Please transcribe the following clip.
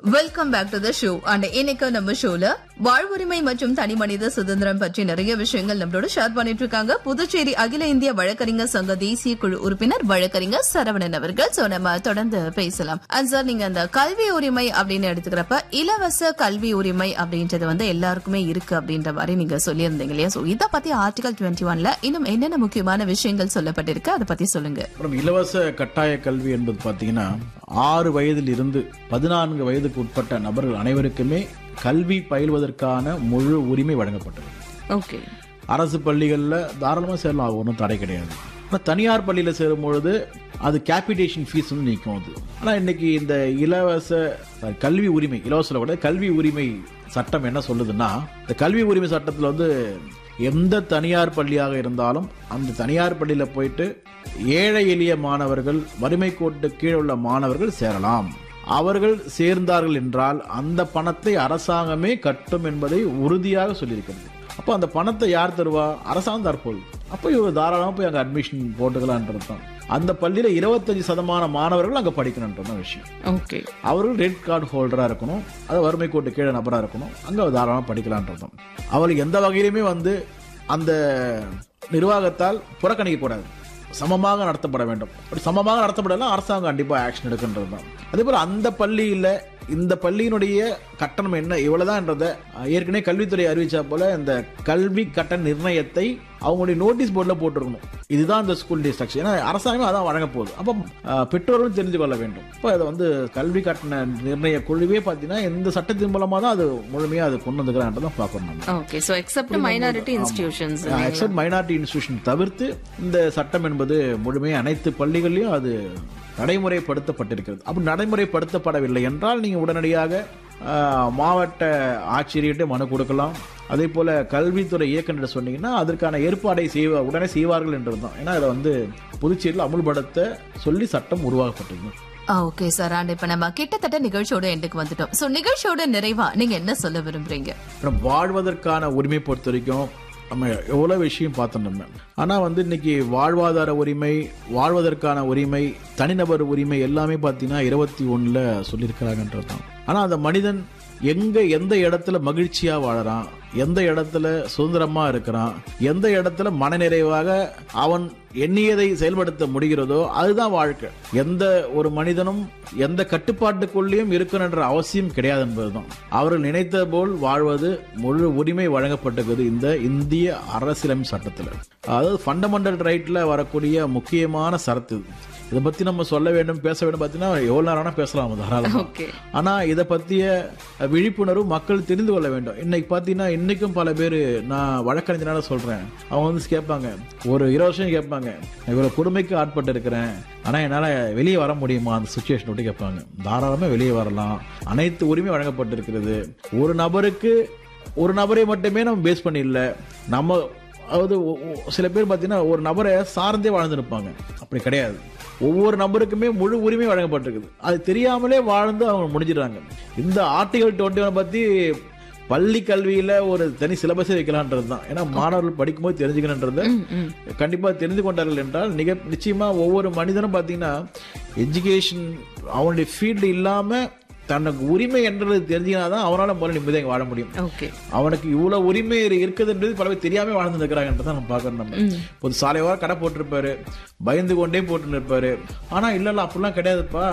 Welcome back to the show and இன்னைக்கு நம்ம ஷோல வாழ்வுரிமை மற்றும் தனி மனித சுதந்திரம் பற்றி நிறைய விஷயங்கள் நம்மளோட ஷேர் பண்ணிட்டு இருக்காங்க புதுச்சேரி அகில இந்திய வழக்கறிஞர் சங்க தேசிய குழு உறுப்பினர் வழக்கறிஞர் சரவணன் அவர்கள் சோ நம்ம தொடர்ந்து பேசலாம் அண்ட் சார் நீங்க அந்த கல்வி உரிமை அப்படின்னு எடுத்துக்கிறப்ப இலவச கல்வி உரிமை அப்படின்றது வந்து எல்லாருக்குமே இருக்கு அப்படின்ற மாதிரி நீங்க சொல்லியிருந்தீங்க இல்லையா சோ இத பத்தி ஆர்டிகல் டுவெண்ட்டி ஒன்ல இன்னும் என்னென்ன முக்கியமான விஷயங்கள் சொல்லப்பட்டிருக்கு அதை பத்தி சொல்லுங்க அப்புறம் இலவச கட்டாய கல்வி என்பது பார்த்தீங்கன்னா ஆறு வயதில் இருந்து பதினான்கு வயதுக்கு உட்பட்ட நபர்கள் அனைவருக்குமே கல்வி பயில்வதற்கான முழு உரிமை வழங்கப்பட்டது ஓகே அரசு பள்ளிகளில் தாராளமாக சேரலாம் அது ஒன்றும் தடை கிடையாது ஆனால் தனியார் பள்ளியில் சேரும் பொழுது அது கேபிடேஷன் ஃபீஸ் வந்து நிற்கும் அது ஆனால் இன்னைக்கு இந்த இலவச sorry, கல்வி உரிமை இலவச கூட கல்வி உரிமை சட்டம் என்ன சொல்லுதுன்னா இந்த கல்வி உரிமை சட்டத்தில் வந்து எந்த தனியார் பள்ளியாக இருந்தாலும் அந்த தனியார் பள்ளியில் போயிட்டு ஏழை எளிய மாணவர்கள் வறுமை கோட்டு கீழே உள்ள மாணவர்கள் சேரலாம் அவர்கள் சேர்ந்தார்கள் என்றால் அந்த பணத்தை அரசாங்கமே கட்டும் என்பதை உறுதியாக சொல்லியிருக்கிறது அப்போ அந்த பணத்தை யார் தருவா அரசாங்கம் தற்போது அப்போ இவர் தாராளமாக போய் அங்கே அட்மிஷன் போட்டுக்கலான்றது தான் அந்த பள்ளியில் இருபத்தஞ்சு சதமான மாணவர்கள் அங்கே படிக்கணுன்றது தான் விஷயம் ஓகே அவர்கள் ரெட் கார்டு ஹோல்டராக இருக்கணும் அது வறுமை கோட்டு கீழே நபராக இருக்கணும் அங்கே தாராளமாக படிக்கலான்றதும் அவளுக்கு எந்த வகையிலுமே வந்து அந்த நிர்வாகத்தால் புறக்கணிக்கக்கூடாது சமமாக நடத்தப்பட வேண்டும் அப்படி சமமாக நடத்தப்படலாம் அரசாங்கம் கண்டிப்பாக ஆக்ஷன் எடுக்கின்றது தான் அதே போல் அந்த பள்ளியில் இந்த பள்ளியினுடைய கட்டணம் என்ன இவ்வளவுதான்றத ஏற்கனவே கல்வித்துறை அறிவிச்சா போல இந்த கல்வி கட்டண நிர்ணயத்தை அவங்களுடைய நோட்டீஸ் போர்டில் போட்டிருக்கணும் இதுதான் இந்த ஸ்கூல் டிஸ்ட்ரக்ஷன் ஏன்னா அரசாங்கமே அதான் வழங்க போகுது அப்போ அஹ், பெற்றோர்களும் தெரிந்து கொள்ள வேண்டும் இப்போ அதை வந்து கல்வி கட்டண நிர்ணய குழுவே பார்த்தீங்கன்னா இந்த சட்டத்தின் மூலமாக தான் அது முழுமையாக அது கொண்டு வந்துக்கிறான்றதான் பார்க்கணும் நம்ம okay so except minority institutions except minority institution தவிர்த்து இந்த சட்டம் என்பது முழுமையாக அனைத்து பள்ளிகளிலும் அது நடைமுறைப்படுத்தப்பட்டிருக்கிறது அப்படி நடைமுறைப்படுத்தப்படவில்லை என்றால் நீங்கள் உடனடியாக ஆஹ், மாவட்ட ஆட்சியர்கிட்ட மனு கொடுக்கலாம் அதே போல கல்வித்துறை இயக்குனர் சொன்னீங்கன்னா அதற்கான ஏற்பாடை செய்வ உடனே செய்வார்கள் என்றது தான் ஏன்னா இதை வந்து புதுச்சேரியில் அமுல்படுத்த சொல்லி சட்டம் உருவாக்கப்பட்டது ஓகே சார் அண்ட் இப்ப நம்ம கிட்டத்தட்ட நிகழ்ச்சியோட எண்டுக்கு வந்துட்டோம் சோ நிகழ்ச்சியோட நிறைவா நீங்க என்ன சொல்ல விரும்புறீங்க அப்புறம் வாழ்வதற்கான உரிமை பொறுத்த வரைக்கும் நம்ம எவ்வளோ விஷயம் பார்த்தோம் நம்ம ஆனால் வந்து இன்னைக்கு வாழ்வாதார உரிமை வாழ்வதற்கான உரிமை தனிநபர் உரிமை எல்லாமே பார்த்தீங்கன்னா இருபத்தி ஒன்றில் சொல்லியிருக்கிறாங்கன்றது தான் ஆனால் அந்த மனிதன் எங்க எந்த இடத்துல மகிழ்ச்சியா வாழறான் எந்த இடத்துல சுதந்திரமா இருக்கிறான் எந்த இடத்துல மனநிறைவாக அவன் எண்ணியதை செயல்படுத்த முடிகிறதோ அதுதான் வாழ்க்கை எந்த ஒரு மனிதனும் எந்த கட்டுப்பாட்டுக்குள்ளேயும் இருக்கணுன்ற அவசியம் கிடையாது என்பதுதான் அவர்கள் நினைத்த போல் வாழ்வது முழு உரிமை வழங்கப்பட்டிருக்கிறது இந்த இந்திய அரசியலமைப்பு சட்டத்தில் அதாவது ஃபண்டமெண்டல் ரைட்ல வரக்கூடிய முக்கியமான சரத்து இது. இதை பத்தி நம்ம சொல்ல வேண்டும் பேச வேண்டும் பார்த்தீங்கன்னா எவ்வளவு நேரம் வேணா பேசலாம் தாராளமா ஓகே ஆனா இதை பத்திய விழிப்புணர்வு மக்கள் தெரிந்து கொள்ள வேண்டும் இன்னைக்கு பாத்தீங்கன்னா இன்னைக்கும் பல பேர் நான் வழக்கறிஞனால சொல்றேன் அவங்க வந்து கேட்பாங்க ஒரு இருபது வருஷம் கேட்பாங்க நான் இவ்வளவு கொடுமைக்கு ஆட்பட்டு இருக்கிறேன் ஆனா என்னால வெளியே வர முடியுமா அந்த சுச்சுவேஷன் விட்டு கேட்பாங்க தாராளமா வெளியே வரலாம் அனைத்து உரிமை வழங்கப்பட்டிருக்கிறது ஒரு நபருக்கு ஒரு நபரை மட்டுமே நம்ம பேஸ் பண்ணி இல்ல நம்ம அதாவது ஒ- ஒ- சில பேர் பார்த்தீங்கன்னா ஒரு நபரை சார்ந்தே வாழ்ந்துருப்பாங்க அப்படி கிடையாது ஒவ்வொரு நபருக்குமே முழு உரிமை வழங்கப்பட்டிருக்குது அது தெரியாமலே வாழ்ந்து அவங்க முடிஞ்சிடுறாங்க இந்த ஆர்டிகல் டுவெண்ட்டி ஒன் பத்தி பள்ளி கல்வியில ஒரு தனி சிலபஸே வைக்கலான்றது தான் ஏன்னா மாணவர்கள் படிக்கும்போது தெரிஞ்சுக்கணுன்றத கண்டிப்பா தெரிந்து கொண்டார்கள் என்றால் நிக நிச்சயமா ஒவ்வொரு மனிதனும் பார்த்தீங்கன்னா எஜுகேஷன் அவனுடைய ஃபீல்டு இல்லாம தனக்கு உரிமை என்றது தெரிஞ்சினாதான் அவனால முதல்ல நிம்மதியாக வாழ முடியும் ஓகே அவனுக்கு இவ்வளவு உரிமை இருக்குதுன்றது பல பேர் தெரியாம வாழ்ந்து இருக்கிறாங்கன்றத நம்ம பார்க்கணும் நம்ம இப்போ சாலையோர கடை போட்டிருப்பாரு பயந்து கொண்டே போட்டு இருப்பாரு ஆனா இல்ல இல்ல அப்படிலாம் கிடையாதுப்பா